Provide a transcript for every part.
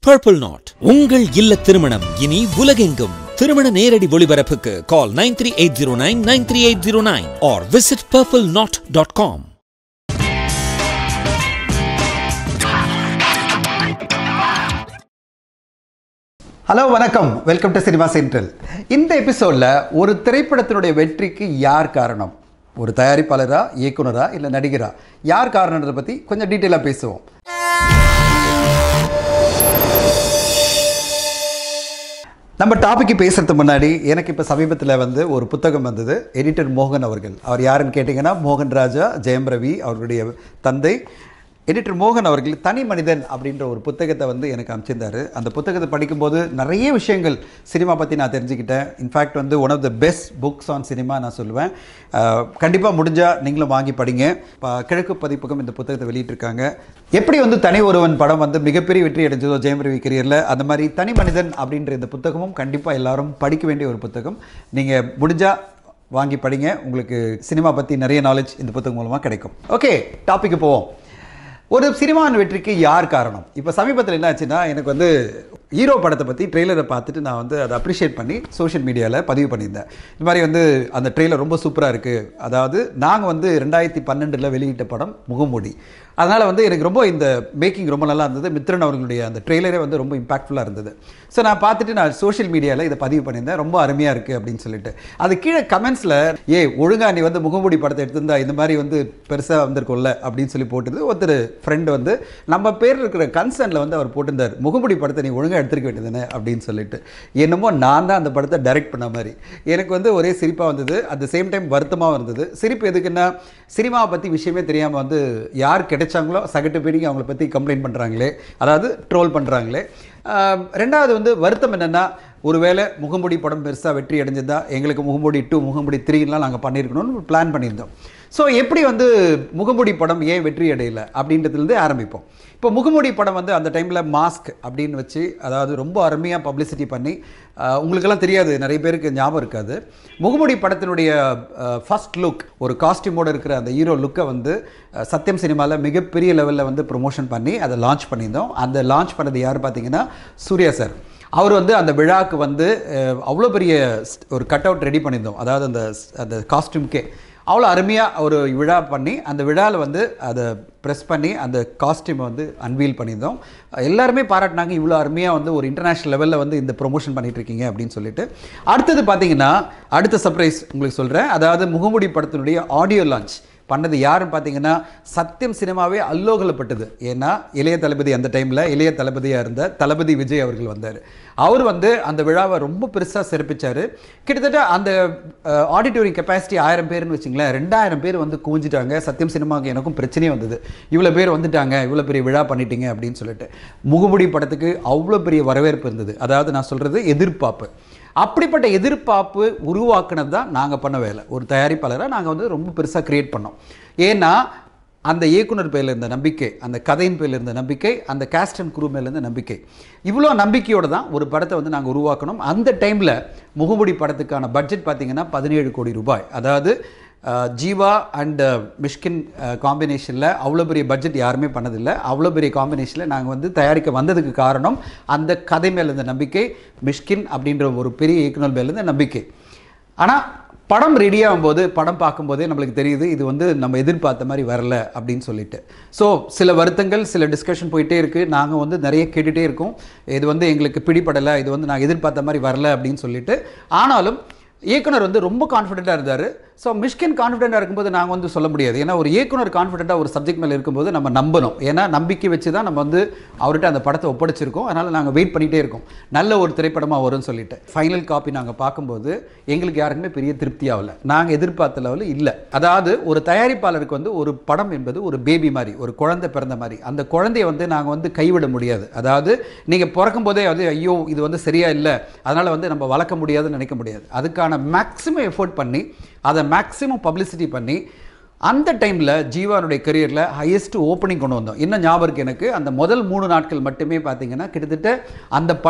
purple not உங்கள் இல்ல திருமணம் இனி உலகெங்கும் திருமண நேரடி ஒளிபரப்புக்கு call nine three eight zero nine nine three eight zero nine or visit purple knot dot com hello வணக்கம் வெல்கம் டு சினிமா சென்ட்ரல் இந்த எபிசோடில் ஒரு திரைப்படத்தினுடைய வெற்றிக்கு யார் காரணம் ஒரு தயாரிப்பாளரா இயக்குனரா இல்லை நடிகரா யார் காரணன்றதை பற்றி கொஞ்சம் டீட்டெயிலாக பேசுவோம் நம்ம டாபிக் பேசுறதுக்கு முன்னாடி எனக்கு இப்போ சமீபத்தில் வந்து ஒரு புத்தகம் வந்தது எடிட்டர் மோகன் அவர்கள் அவர் யாருன்னு கேட்டிங்கன்னா மோகன் ராஜா ஜெயம் ரவி அவர்களுடைய தந்தை எடிட்டர் மோகன் அவர்கள் தனி மனிதன் அப்படின்ற ஒரு புத்தகத்தை வந்து எனக்கு அமைச்சிருந்தாரு அந்த புத்தகத்தை படிக்கும்போது நிறைய விஷயங்கள் சினிமா பற்றி நான் தெரிஞ்சுக்கிட்டேன் இன்ஃபேக்ட் வந்து one of the best books on cinema நான் சொல்லுவேன் கண்டிப்பாக முடிஞ்சால் நீங்களும் வாங்கி படிங்க ப- கிழக்கு பதிப்பகம் இந்த புத்தகத்தை வெளியிட்டிருக்காங்க எப்படி வந்து தனி ஒருவன் படம் வந்து மிகப்பெரிய வெற்றி அடைஞ்சதோ ஜெயம் ரவி கரியரில் அந்த மாதிரி தனி மனிதன் அப்படின்ற இந்த புத்தகமும் கண்டிப்பாக எல்லாரும் படிக்க வேண்டிய ஒரு புத்தகம் நீங்கள் முடிஞ்சால் வாங்கி படிங்க உங்களுக்கு சினிமா பற்றி நிறைய நாலேஜ் இந்த புத்தகம் மூலமாக கிடைக்கும் ஓகே டாபிக்கு போவோம் ஒரு சினிமாவின் வெற்றிக்கு யார் காரணம் இப்போ சமீபத்தில் என்ன ஆச்சுன்னா எனக்கு வந்து ஹீரோ படத்தை பற்றி ட்ரெய்லரை பார்த்துட்டு நான் வந்து அதை அப்ரிஷியேட் பண்ணி சோஷியல் மீடியாவில் பதிவு பண்ணியிருந்தேன் இந்த மாதிரி வந்து அந்த ட்ரெய்லர் ரொம்ப சூப்பராக இருக்குது அதாவது நாங்கள் வந்து ரெண்டாயிரத்தி பன்னெண்டில் வெளியிட்ட படம் முகமூடி அதனால் வந்து எனக்கு ரொம்ப இந்த மேக்கிங் ரொம்ப நல்லா இருந்தது மித்ரன் அவர்களுடைய அந்த ட்ரெய்லரே வந்து ரொம்ப இம்பாக்ட்ஃபுல்லாக இருந்தது ஸோ நான் பார்த்துட்டு நான் சோஷியல் மீடியாவில் இதை பதிவு பண்ணியிருந்தேன் ரொம்ப அருமையாக இருக்குது அப்படின்னு சொல்லிட்டு அது கீழே கமெண்ட்ஸில் ஏ ஒழுங்கா நீ வந்து முகமூடி படத்தை எடுத்திருந்தா இந்த மாதிரி வந்து பெருசாக வந்திருக்கும்ல அப்படின்னு சொல்லி போட்டது ஒருத்தர் ஃப்ரெண்டு வந்து நம்ம பேர் இருக்கிற கன்சர்னில் வந்து அவர் போட்டிருந்தார் முகமூடி படத்தை நீ ஒழுங்காக எடுத்துருக்க வேண்டியதுதானே அப்படின்னு சொல்லிட்டு என்னமோ நான் தான் அந்த படத்தை டைரக்ட் பண்ண மாதிரி எனக்கு வந்து ஒரே சிரிப்பாக வந்தது அட் த சேம் டைம் வருத்தமாக இருந்தது சிரிப்பு எதுக்குன்னா சினிமாவை பற்றி விஷயமே தெரியாமல் வந்து யார் கிடைச்சாங்களோ சகட்டு பேடிங்க அவங்கள பற்றி கம்ப்ளைண்ட் பண்ணுறாங்களே அதாவது ட்ரோல் பண்ணுறாங்களே ஆஹ் ரெண்டாவது வந்து வருத்தம் என்னென்னா ஒருவேளை முகமுடி படம் பெருசாக வெற்றி அடைஞ்சதா எங்களுக்கு முகமுடி டூ முகமுடி த்ரீலாம் நாங்கள் பண்ணியிருக்கணும்னு பிளான் பண்ணியிருந்தோம் ஸோ எப்படி வந்து முகமுடி படம் ஏன் வெற்றி அடையலை அப்படின்றதுலேருந்து ஆரம்பிப்போம் இப்போ முகமுடி படம் வந்து அந்த டைமில் மாஸ்க் அப்படின்னு வச்சு அதாவது ரொம்ப அருமையாக பப்ளிசிட்டி பண்ணி ஆஹ் உங்களுக்கெல்லாம் தெரியாது நிறைய பேருக்கு ஞாபகம் இருக்காது முகமுடி படத்தினுடைய ஃபர்ஸ்ட் லுக் ஒரு காஸ்டியூமோடு இருக்கிற அந்த ஹீரோ லுக்கை வந்து அஹ், சத்யம் சினிமாவில் மிகப்பெரிய லெவலில் வந்து ப்ரொமோஷன் பண்ணி அதை லான்ச் பண்ணியிருந்தோம் அந்த லான்ச் பண்ணது யார் பார்த்தீங்கன்னா சூர்யா சார் அவர் வந்து அந்த விழாவுக்கு வந்து அஹ், அவ்வளோ பெரிய st- ஒரு கட் அவுட் ரெடி பண்ணியிருந்தோம் அதாவது அந்த ஸ்- அந்த காஸ்டியூம்க்கே அவ்வளோ அருமையாக ஒரு விழா பண்ணி அந்த விழாவில் வந்து அதை ப்ரெஸ் பண்ணி அந்த காஸ்டியூமை வந்து அன்வீல் பண்ணியிருந்தோம் எல்லாருமே பாராட்டினாங்க இவ்வளோ அருமையாக வந்து ஒரு இன்டர்நேஷ்னல் லெவலில் வந்து இந்த ப்ரொமோஷன் பண்ணிட்டு இருக்கீங்க அப்படின்னு சொல்லிட்டு அடுத்தது பார்த்தீங்கன்னா அடுத்த சர்ப்ரைஸ் உங்களுக்கு சொல்கிறேன் அதாவது முகமுடி படத்தினுடைய ஆடியோ லான்ச் பண்ணது யாருன்னு பார்த்தீங்கன்னா சத்தியம் சினிமாவே அல்லோகலப்பட்டது ஏன்னா இளைய தளபதி அந்த டைமில் இளைய தளபதியாக இருந்த தளபதி விஜய் அவர்கள் வந்தார் அவர் வந்து அந்த விழாவை ரொம்ப பெருசாக சிறப்பிச்சார் கிட்டத்தட்ட அந்த ஆடிட்டோரியம் கெப்பாசிட்டி ஆயிரம் பேர்னு வச்சுங்களேன் ரெண்டாயிரம் பேர் வந்து குவிஞ்சிட்டாங்க சத்தியம் சினிமாவுக்கு எனக்கும் பிரச்சனையே வந்தது இவ்வளோ பேர் வந்துட்டாங்க இவ்வளோ பெரிய விழா பண்ணிட்டீங்க அப்படின்னு சொல்லிட்டு முகமுடி படத்துக்கு அவ்வளோ பெரிய வரவேற்பு இருந்தது அதாவது நான் சொல்கிறது எதிர்பார்ப்பு அப்படிப்பட்ட எதிர்பார்ப்பு உருவாக்குனது தான் நாங்கள் பண்ண வேலை ஒரு தயாரிப்பாளராக நாங்கள் வந்து ரொம்ப பெருசாக கிரியேட் பண்ணோம் ஏன்னா அந்த இயக்குனர் பேரில் இருந்த நம்பிக்கை அந்த கதையின் பேரில் இருந்த நம்பிக்கை அந்த கேஸ்ட் அண்ட் குரூ மேல இருந்த நம்பிக்கை இவ்வளோ நம்பிக்கையோடு தான் ஒரு படத்தை வந்து நாங்கள் உருவாக்கணும் அந்த டைமில் முகமுடி படத்துக்கான பட்ஜெட் பார்த்தீங்கன்னா பதினேழு கோடி ரூபாய் அதாவது அஹ், ஜீவா அண்ட் மிஷ்கின் காம்பினேஷனில் அவ்வளோ பெரிய பட்ஜெட் யாருமே பண்ணதில்லை அவ்வளோ பெரிய காம்பினேஷனில் நாங்கள் வந்து தயாரிக்க வந்ததுக்கு காரணம் அந்த கதை மேல இருந்த நம்பிக்கை மிஷ்கின் அப்படின்ற ஒரு பெரிய இயக்குனர் மேல இருந்த நம்பிக்கை ஆனால் படம் ரெடி ஆகும்போது படம் பார்க்கும்போதே நம்மளுக்கு தெரியுது இது வந்து நம்ம எதிர்பார்த்த மாதிரி வரல அப்படின்னு சொல்லிட்டு ஸோ சில வருத்தங்கள் சில டிஸ்கஷன் போயிட்டே இருக்குது நாங்கள் வந்து நிறைய கேட்டுகிட்டே இருக்கோம் இது வந்து எங்களுக்கு பிடிபடலை இது வந்து நாங்கள் எதிர்பார்த்த மாதிரி வரல அப்படின்னு சொல்லிட்டு ஆனாலும் இயக்குனர் வந்து ரொம்ப கான்ஃபிடென்ட்டாக இருந்தார் ஸோ மிஷ்கின் கான்ஃபிடென்ட்டாக இருக்கும்போது நாங்கள் வந்து சொல்ல முடியாது ஏன்னா ஒரு இயக்குனர் கான்ஃபிடென்ட்டாக ஒரு சப்ஜெக்ட் மேலே இருக்கும்போது நம்ம நம்பணும் ஏன்னா நம்பிக்கை வச்சு தான் நம்ம வந்து அவர்கிட்ட அந்த படத்தை ஒப்படைச்சிருக்கோம் அதனால் நாங்கள் வெயிட் பண்ணிகிட்டே இருக்கோம் நல்ல ஒரு திரைப்படமாக வரும்னு சொல்லிட்டு ஃபைனல் காப்பி நாங்கள் பார்க்கும்போது எங்களுக்கு யாருக்குமே பெரிய திருப்தி ஆகல நாங்கள் எதிர்பார்த்த லெவலில் இல்லை அதாவது ஒரு தயாரிப்பாளருக்கு வந்து ஒரு படம் என்பது ஒரு பேபி மாதிரி ஒரு குழந்தை பிறந்த மாதிரி அந்த குழந்தைய வந்து நாங்கள் வந்து கைவிட முடியாது அதாவது நீங்கள் பிறக்கும் போதே வந்து ஐயோ இது வந்து சரியா இல்லை அதனால் வந்து நம்ம வளர்க்க முடியாதுன்னு நினைக்க முடியாது அதுக்கான மேக்ஸிமம் எஃபோர்ட் பண்ணி அதை மேக்ஸிமம் பப்ளிசிட்டி பண்ணி அந்த டைமில் ஜீவானுடைய கரியரில் ஹையஸ்ட் ஓப்பனிங் கொண்டு வந்தோம் இன்னும் ஞாபகம் இருக்கு எனக்கு அந்த முதல் மூணு நாட்கள் மட்டுமே பார்த்தீங்கன்னா கிட்டத்தட்ட அந்த படம்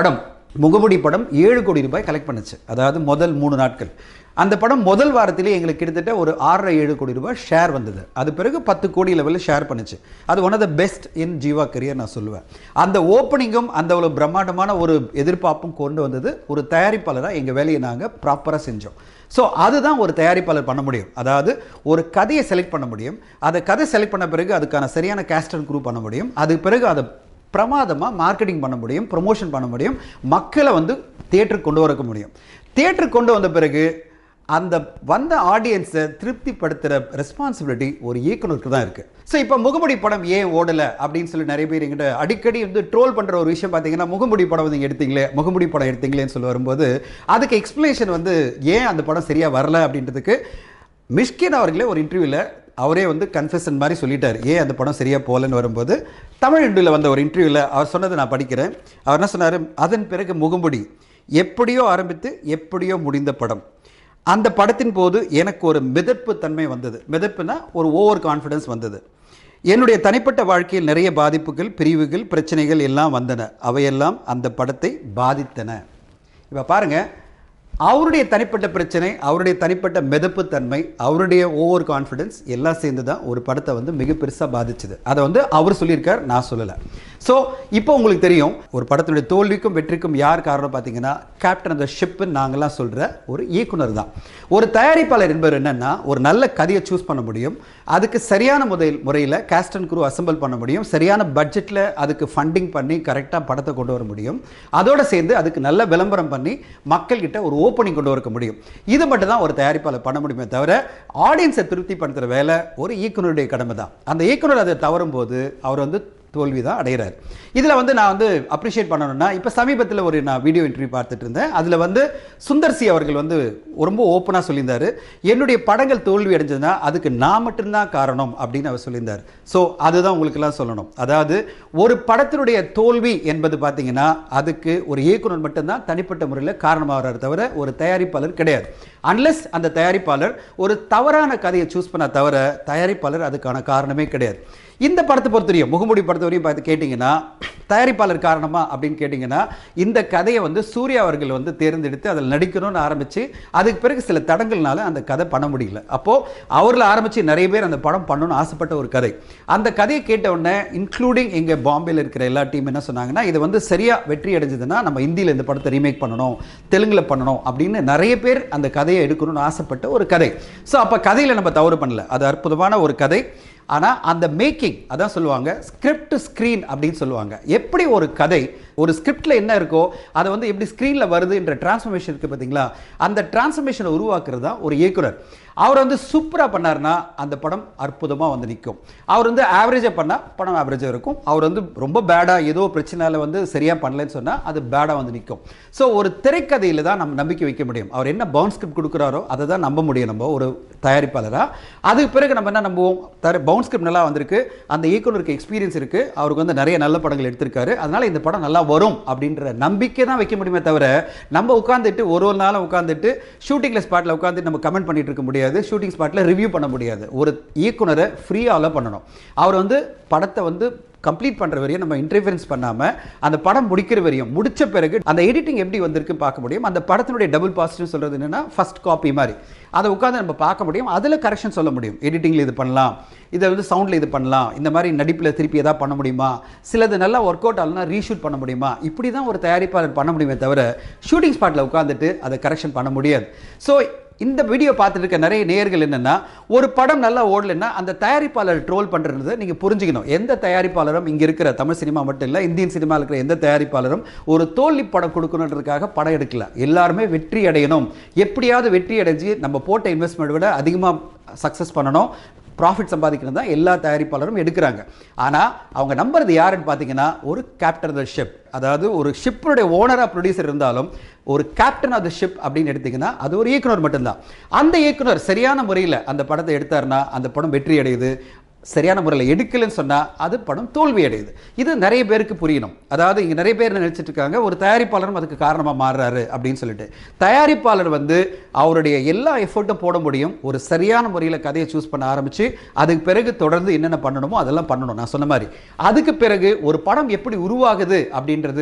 முகமுடி படம் ஏழு கோடி ரூபாய் கலெக்ட் பண்ணுச்சு அதாவது முதல் மூணு நாட்கள் அந்த படம் முதல் வாரத்திலே எங்களுக்கு கிட்டத்தட்ட ஒரு ஆறரை ஏழு கோடி ரூபாய் ஷேர் வந்தது அது பிறகு பத்து கோடி லெவலில் ஷேர் பண்ணுச்சு அது one of the best in Jiiva career நான் சொல்லுவேன் அந்த ஓப்பனிங்கும் அந்த ஒரு பிரம்மாண்டமான ஒரு எதிர்பார்ப்பும் கொண்டு வந்தது ஒரு தயாரிப்பாளராக எங்கள் வேலையை நாங்கள் ப்ராப்பராக செஞ்சோம் ஸோ அதுதான் ஒரு தயாரிப்பாளர் பண்ண முடியும் அதாவது ஒரு கதையை செலக்ட் பண்ண முடியும் அதை கதை செலக்ட் பண்ண பிறகு அதுக்கான சரியான கேஸ்ட் அண்ட் குரூப் பண்ண முடியும் அதுக்கு பிறகு அதை பிரமாதமாக மார்க்கெட்டிங் பண்ண முடியும் ப்ரொமோஷன் பண்ண முடியும் மக்களை வந்து தியேட்டருக்கு கொண்டு வரக்க முடியும் தியேட்டருக்கு கொண்டு வந்த பிறகு அந்த வந்த ஆடியன்ஸை திருப்திப்படுத்துகிற ரெஸ்பான்சிபிலிட்டி ஒரு இயக்குனருக்கு தான் இருக்குது ஸோ இப்போ முகமுடி படம் ஏன் ஓடலை அப்படின்னு சொல்லி நிறைய பேர் எங்கிட்ட அடிக்கடி வந்து ட்ரோல் பண்ணுற ஒரு விஷயம் பார்த்தீங்கன்னா முகமுடி படம் வந்து நீங்கள் எடுத்தீங்களே முகமுடி படம் எடுத்தீங்களேன்னு சொல்லி வரும்போது அதுக்கு எக்ஸ்ப்ளனேஷன் வந்து ஏன் அந்த படம் சரியாக வரல அப்படின்றதுக்கு மிஷ்கின் அவர்களே ஒரு இன்டர்வியூவில் அவரே வந்து கன்ஃபெஷன் மாதிரி சொல்லிட்டார் ஏன் அந்த படம் சரியாக போகலன்னு வரும்போது தமிழ் இன்டர்வியூவில் வந்த ஒரு இன்டர்வியூவில் அவர் சொன்னதை நான் படிக்கிறேன் அவர் என்ன சொன்னார் அதன் பிறகு முகமுடி எப்படியோ ஆரம்பித்து எப்படியோ முடிந்த படம் அந்த படத்தின் போது எனக்கு ஒரு மிதப்பு தன்மை வந்தது மிதப்புனா ஒரு ஓவர் கான்ஃபிடன்ஸ் வந்தது என்னுடைய தனிப்பட்ட வாழ்க்கையில் நிறைய பாதிப்புகள் பிரிவுகள் பிரச்சனைகள் எல்லாம் வந்தன அவையெல்லாம் அந்த படத்தை பாதித்தன இப்போ பாருங்கள் அவருடைய தனிப்பட்ட பிரச்சனை அவருடைய தனிப்பட்ட மிதப்பு தன்மை அவருடைய ஓவர் கான்ஃபிடன்ஸ் எல்லாம் சேர்ந்து தான் ஒரு படத்தை வந்து மிக பெருசாக பாதிச்சுது அதை வந்து அவர் சொல்லியிருக்கார் நான் சொல்லலை ஸோ இப்போ உங்களுக்கு தெரியும் ஒரு படத்தினுடைய தோல்விக்கும் வெற்றிக்கும் யார் காரணம் பார்த்தீங்கன்னா கேப்டன் அந்த ஷிப்புன்னு நாங்கள்லாம் சொல்கிற ஒரு இயக்குனர் தான் ஒரு தயாரிப்பாளர் என்பவர் என்னன்னா ஒரு நல்ல கதையை சூஸ் பண்ண முடியும் அதுக்கு சரியான முறையில் முறையில் கேஸ்ட் அண்ட் குரூ அசம்பிள் பண்ண முடியும் சரியான பட்ஜெட்டில் அதுக்கு ஃபண்டிங் பண்ணி கரெக்டாக படத்தை கொண்டு வர முடியும் அதோட சேர்ந்து அதுக்கு நல்ல விளம்பரம் பண்ணி மக்கள்கிட்ட ஒரு ஓப்பனிங் கொண்டு வர முடியும் இது மட்டும் தான் ஒரு தயாரிப்பாளர் பண்ண முடியுமே தவிர ஆடியன்ஸை திருப்திப்படுத்துகிற வேலை ஒரு இயக்குனருடைய கடமை தான் அந்த இயக்குனர் அதை தவறும் போது அவர் வந்து தோல்வி தான் அடைகிறார் இதில் வந்து நான் வந்து அப்ரிஷியேட் பண்ணணும்னா இப்போ சமீபத்தில் ஒரு நான் வீடியோ இன்டர்வியூ பார்த்துட்டு இருந்தேன் அதில் வந்து சுந்தர்சி அவர்கள் வந்து ரொம்ப ஓப்பனாக சொல்லியிருந்தார் என்னுடைய படங்கள் தோல்வி அடைஞ்சதுன்னா அதுக்கு நான் மட்டும்தான் காரணம் அப்படின்னு அவர் சொல்லியிருந்தார் ஸோ அதுதான் உங்களுக்கெல்லாம் சொல்லணும் அதாவது ஒரு படத்தினுடைய தோல்வி என்பது பார்த்தீங்கன்னா அதுக்கு ஒரு இயக்குனர் மட்டும்தான் தனிப்பட்ட முறையில் காரணமாகிறார் தவிர ஒரு தயாரிப்பாளர் கிடையாது அன்லெஸ் அந்த தயாரிப்பாளர் ஒரு தவறான கதையை சூஸ் பண்ண தவிர தயாரிப்பாளர் அதுக்கான காரணமே கிடையாது இந்த படத்தை பொறுத்தவரையும் முகமுடி படத்தை வரையும் பார்த்து கேட்டிங்கன்னா தயாரிப்பாளர் காரணமா அப்படின்னு கேட்டிங்கன்னா இந்த கதையை வந்து சூர்யா அவர்கள் வந்து தேர்ந்தெடுத்து அதில் நடிக்கணும்னு ஆரம்பித்து அதுக்கு பிறகு சில தடங்கள்னால அந்த கதை பண்ண முடியல அப்போது அவரில் ஆரம்பித்து நிறைய பேர் அந்த படம் பண்ணணும்னு ஆசைப்பட்ட ஒரு கதை அந்த கதையை கேட்ட உடனே இன்க்ளூடிங் எங்கள் பாம்பேல இருக்கிற எல்லா டீம் என்ன சொன்னாங்கன்னா இது வந்து சரியாக வெற்றி அடைஞ்சதுன்னா நம்ம இந்தியில் இந்த படத்தை ரீமேக் பண்ணணும் தெலுங்கில் பண்ணணும் அப்படின்னு நிறைய பேர் அந்த கதையை எடுக்கணும்னு ஆசைப்பட்ட ஒரு கதை ஸோ அப்போ கதையில் நம்ம தவறு பண்ணல அது அற்புதமான ஒரு கதை ஆனால் அந்த மேக்கிங் அதான் சொல்லுவாங்க ஸ்கிரிப்ட் ஸ்க்ரீன் அப்படின்னு சொல்லுவாங்க எப்படி ஒரு கதை ஒரு ஸ்கிரிப்டில் என்ன இருக்கோ அதை வந்து எப்படி ஸ்க்ரீனில் வருதுன்ற டிரான்ஸ்ஃபர்மேஷன் இருக்குது பார்த்தீங்களா அந்த டிரான்ஸ்ஃபர்மேஷனை உருவாக்குறது தான் ஒரு இயக்குனர் அவர் வந்து சூப்பராக பண்ணார்னா அந்த படம் அற்புதமாக வந்து நிற்கும் அவர் வந்து ஆவரேஜாக பண்ணால் படம் ஆவரேஜாக இருக்கும் அவர் வந்து ரொம்ப பேடாக ஏதோ பிரச்சனையால் வந்து சரியாக பண்ணலன்னு சொன்னால் அது பேடாக வந்து நிற்கும் ஸோ ஒரு திரைக்கதையில் தான் நம்ம நம்பிக்கை வைக்க முடியும் அவர் என்ன பவுன் ஸ்கிரிப்ட் கொடுக்குறாரோ அதை தான் நம்ப முடியும் நம்ம ஒரு தயாரிப்பாளராக அதுக்கு பிறகு நம்ம என்ன நம்புவோம் தர பவுன் ஸ்கிரிப்ட் நல்லா வந்திருக்கு அந்த இயக்குனருக்கு எக்ஸ்பீரியன்ஸ் இருக்குது அவருக்கு வந்து நிறைய நல்ல படங்கள் எடுத்திருக்காரு அதனால் இந்த படம் நல்லா வரும் அப்படின்ற நம்பிக்கை தான் வைக்க முடியுமே தவிர நம்ம உட்காந்துட்டு ஒரு ஒரு நாளும் உட்காந்துட்டு ஷூட்டிங்கில் ஸ்பாட்டில் உட்காந்துட்டு நம்ம கமெண்ட் பண்ணிட்டு இருக்க முடியாது ஷூட்டிங் ஸ்பாட்டில் ரிவ்யூ பண்ண முடியாது ஒரு இயக்குனரை ஃப்ரீயாவில் பண்ணணும் அவர் வந்து படத்தை வந்து கம்ப்ளீட் பண்ணுற வரையும் நம்ம இன்டர்ஃபரன்ஸ் பண்ணாமல் அந்த படம் முடிக்கிற வரையும் முடிச்ச பிறகு அந்த எடிட்டிங் எப்படி வந்திருக்கு பார்க்க முடியும் அந்த படத்தினுடைய டபுள் பாசிட்டிவ் சொல்கிறது என்னென்னா ஃபர்ஸ்ட் காப்பி மாதிரி அதை உட்காந்து நம்ம பார்க்க முடியும் அதில் கரெக்ஷன் சொல்ல முடியும் எடிட்டிங்கில் இது பண்ணலாம் இதை வந்து சவுண்டில் இது பண்ணலாம் இந்த மாதிரி நடிப்பில் திருப்பி எதாவது பண்ண முடியுமா சிலது நல்லா ஒர்க் அவுட் ஆகலாம் ரீஷூட் பண்ண முடியுமா இப்படி தான் ஒரு தயாரிப்பாளர் பண்ண முடியுமே தவிர ஷூட்டிங் ஸ்பாட்டில் உட்காந்துட்டு அதை கரெக்ஷன் பண்ண முடியாது ஸோ இந்த வீடியோ பார்த்துட்டு இருக்க நிறைய நேயர்கள் என்னன்னா ஒரு படம் நல்லா ஓடலைன்னா அந்த தயாரிப்பாளர் ட்ரோல் பண்ணுறது நீங்கள் புரிஞ்சுக்கணும் எந்த தயாரிப்பாளரும் இங்கே இருக்கிற தமிழ் சினிமா மட்டும் இல்லை இந்தியன் சினிமாவில் இருக்கிற எந்த தயாரிப்பாளரும் ஒரு தோல்வி படம் கொடுக்கணுன்றதுக்காக படம் எடுக்கல எல்லாருமே வெற்றி அடையணும் எப்படியாவது வெற்றி அடைஞ்சு நம்ம போட்ட இன்வெஸ்ட்மெண்ட் விட அதிகமாக சக்ஸஸ் பண்ணணும் ப்ராஃபிட் சம்பாதிக்கணும் தான் எல்லா தயாரிப்பாளரும் எடுக்கிறாங்க ஆனால் அவங்க நம்புறது யாருன்னு பார்த்தீங்கன்னா ஒரு கேப்டன் த ஷிப் அதாவது ஒரு ஷிப்புடைய ஓனராக ப்ரொடியூசர் இருந்தாலும் ஒரு கேப்டன் ஆஃப் த ஷிப் அப்படின்னு எடுத்தீங்கன்னா அது ஒரு இயக்குனர் மட்டும்தான் அந்த இயக்குனர் சரியான முறையில் அந்த படத்தை எடுத்தாருன்னா அந்த படம் வெற்றி அடையுது சரியான முறையில் எடுக்கலைன்னு சொன்னால் அது படம் தோல்வி அடையுது இது நிறைய பேருக்கு புரியணும் அதாவது இங்கே நிறைய பேர் நினைச்சிட்டு இருக்காங்க ஒரு தயாரிப்பாளரும் அதுக்கு காரணமாக மாறுறாரு அப்படின்னு சொல்லிட்டு தயாரிப்பாளர் வந்து அவருடைய எல்லா எஃபர்ட்டும் போட முடியும் ஒரு சரியான முறையில் கதையை சூஸ் பண்ண ஆரம்பித்து அதுக்கு பிறகு தொடர்ந்து என்னென்ன பண்ணணுமோ அதெல்லாம் பண்ணணும் நான் சொன்ன மாதிரி அதுக்கு பிறகு ஒரு படம் எப்படி உருவாகுது அப்படின்றது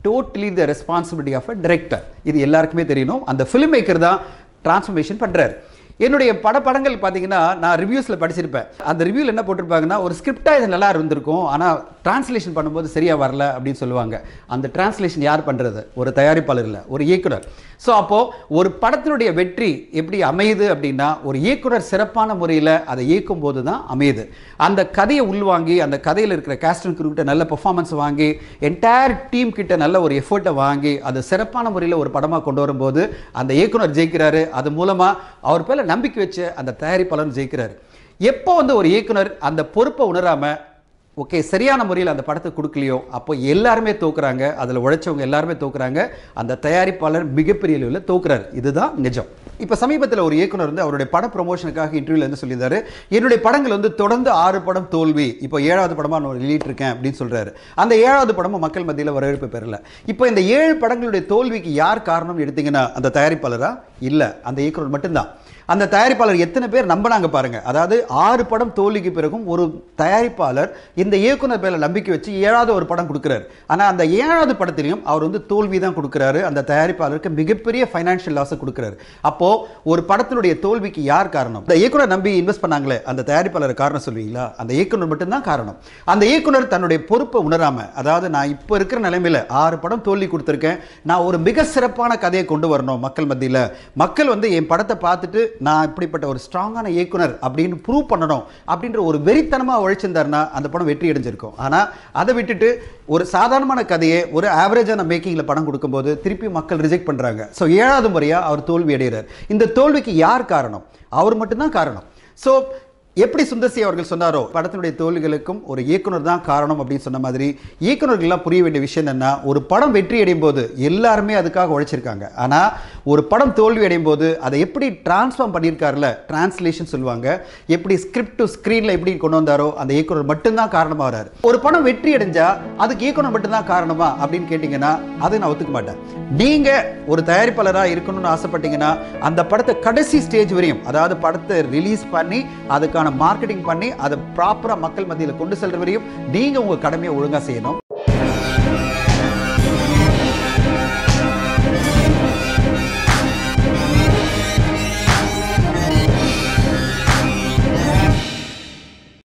totally the responsibility of a director இது எல்லாருக்குமே தெரியணும் அந்த ஃபிலிம் மேக்கர் தான் டிரான்ஸ்ஃபர்மேஷன் பண்ணுறாரு என்னுடைய பட படங்கள் பார்த்தீங்கன்னா நான் ரிவ்யூஸில் படிச்சிருப்பேன் அந்த ரிவ்யூவில் என்ன போட்டிருப்பாங்கன்னா ஒரு ஸ்கிரிப்டாக இது நல்லா இருந்திருக்கும் ஆனால் டிரான்ஸ்லேஷன் பண்ணும்போது சரியாக வரல அப்படின்னு சொல்லுவாங்க அந்த டிரான்ஸ்லேஷன் யார் பண்ணுறது ஒரு தயாரிப்பாளர் இல்லை ஒரு இயக்குனர் ஸோ அப்போது ஒரு படத்தினுடைய வெற்றி எப்படி அமையுது அப்படின்னா ஒரு இயக்குனர் சிறப்பான முறையில் அதை இயக்கும் போது தான் அமையுது அந்த கதையை உள்வாங்கி அந்த கதையில் இருக்கிற கேஸ்டன் கிட்ட நல்ல பெர்ஃபார்மன்ஸ் வாங்கி என்டையர் டீம் கிட்ட நல்ல ஒரு எஃபர்ட்டை வாங்கி அது சிறப்பான முறையில் ஒரு படமாக கொண்டு வரும்போது அந்த இயக்குனர் ஜெயிக்கிறாரு அது மூலமாக அவர் பேரில் நம்பிக்கை வச்சு அந்த தயாரிப்பாளர் ஜெயிக்கிறாரு எப்போ வந்து ஒரு இயக்குனர் அந்த பொறுப்பை உணராமல் ஓகே சரியான முறையில் அந்த படத்தை கொடுக்கலையோ அப்போ எல்லாருமே தோக்குறாங்க அதில் உழைச்சவங்க எல்லாருமே தோக்குறாங்க அந்த தயாரிப்பாளர் மிகப்பெரிய அளவில் தோக்குறாரு இதுதான் நிஜம் இப்போ சமீபத்தில் ஒரு இயக்குனர் வந்து அவருடைய பட ப்ரொமோஷனுக்காக இன்டர்வியூல வந்து சொல்லியிருந்தாரு என்னுடைய படங்கள் வந்து தொடர்ந்து ஆறு படம் தோல்வி இப்போ ஏழாவது படமாக நான் வெளியிட்டு இருக்கேன் அப்படின்னு சொல்றாரு அந்த ஏழாவது படமும் மக்கள் மத்தியில் வரவேற்பு பெறல இப்போ இந்த ஏழு படங்களுடைய தோல்விக்கு யார் காரணம் எடுத்தீங்கன்னா அந்த தயாரிப்பாளரா இல்லை அந்த இயக்குனர் மட்டும்தான் அந்த தயாரிப்பாளர் எத்தனை பேர் நம்பினாங்க பாருங்க அதாவது ஆறு படம் தோல்விக்கு பிறகும் ஒரு தயாரிப்பாளர் இந்த இயக்குனர் மேல நம்பிக்கை வச்சு ஏழாவது ஒரு படம் கொடுக்குறாரு ஆனால் அந்த ஏழாவது படத்திலையும் அவர் வந்து தோல்வி தான் கொடுக்குறாரு அந்த தயாரிப்பாளருக்கு மிகப்பெரிய ஃபைனான்ஷியல் லாஸை கொடுக்குறாரு அப்போ ஒரு படத்தினுடைய தோல்விக்கு யார் காரணம் இந்த இயக்குனர் நம்பி இன்வெஸ்ட் பண்ணாங்களே அந்த தயாரிப்பாளர் காரணம் சொல்லுவீங்களா அந்த இயக்குனர் மட்டும்தான் காரணம் அந்த இயக்குனர் தன்னுடைய பொறுப்பை உணராம அதாவது நான் இப்போ இருக்கிற நிலைமையில ஆறு படம் தோல்வி கொடுத்துருக்கேன் நான் ஒரு மிக சிறப்பான கதையை கொண்டு வரணும் மக்கள் மத்தியில் மக்கள் வந்து என் படத்தை பார்த்துட்டு நான் இப்படிப்பட்ட ஒரு ஸ்ட்ராங்கான இயக்குனர் அப்படின்னு ப்ரூவ் பண்ணணும் அப்படின்ற ஒரு வெறித்தனமாக உழைச்சிருந்தாருன்னா அந்த படம் வெற்றி அடைஞ்சிருக்கும் ஆனால் அதை விட்டுட்டு ஒரு சாதாரணமான கதையை ஒரு ஆவரேஜான மேக்கிங்கில் படம் கொடுக்கும்போது திருப்பி மக்கள் ரிஜெக்ட் பண்ணுறாங்க ஸோ ஏழாவது முறையாக அவர் தோல்வி அடைகிறார் இந்த தோல்விக்கு யார் காரணம் அவர் மட்டும்தான் காரணம் ஸோ எப்படி சுந்தர்சி அவர்கள் சொன்னாரோ படத்தினுடைய தோல்விகளுக்கும் ஒரு இயக்குனர் தான் காரணம் அப்படின்னு சொன்ன மாதிரி இயக்குனர்கள்லாம் புரிய வேண்டிய விஷயம் என்னன்னா ஒரு படம் வெற்றி அடையும் போது எல்லாருமே அதுக்காக உழைச்சிருக்காங்க ஆனால் ஒரு படம் தோல்வி அடையும் போது அதை எப்படி டிரான்ஸ்ஃபார்ம் பண்ணியிருக்காருல டிரான்ஸ்லேஷன் சொல்லுவாங்க எப்படி ஸ்கிரிப்ட் டு ஸ்க்ரீனில் எப்படி கொண்டு வந்தாரோ அந்த இயக்குனர் மட்டும்தான் காரணமாக வராரு ஒரு படம் வெற்றி அடைஞ்சா அதுக்கு இயக்குனர் மட்டும்தான் காரணமா அப்படின்னு கேட்டிங்கன்னா அதை நான் ஒத்துக்க மாட்டேன் நீங்க ஒரு தயாரிப்பாளராக இருக்கணும்னு ஆசைப்பட்டீங்கன்னா அந்த படத்தை கடைசி ஸ்டேஜ் வரையும் அதாவது படத்தை ரிலீஸ் பண்ணி அதுக்கான மார்க்கெட்டிங் பண்ணி அதை ப்ராப்பராக மக்கள் மத்தியில் கொண்டு செல்ற வரையும் நீங்க உங்க கடமையை ஒழுங்கா செய்யணும்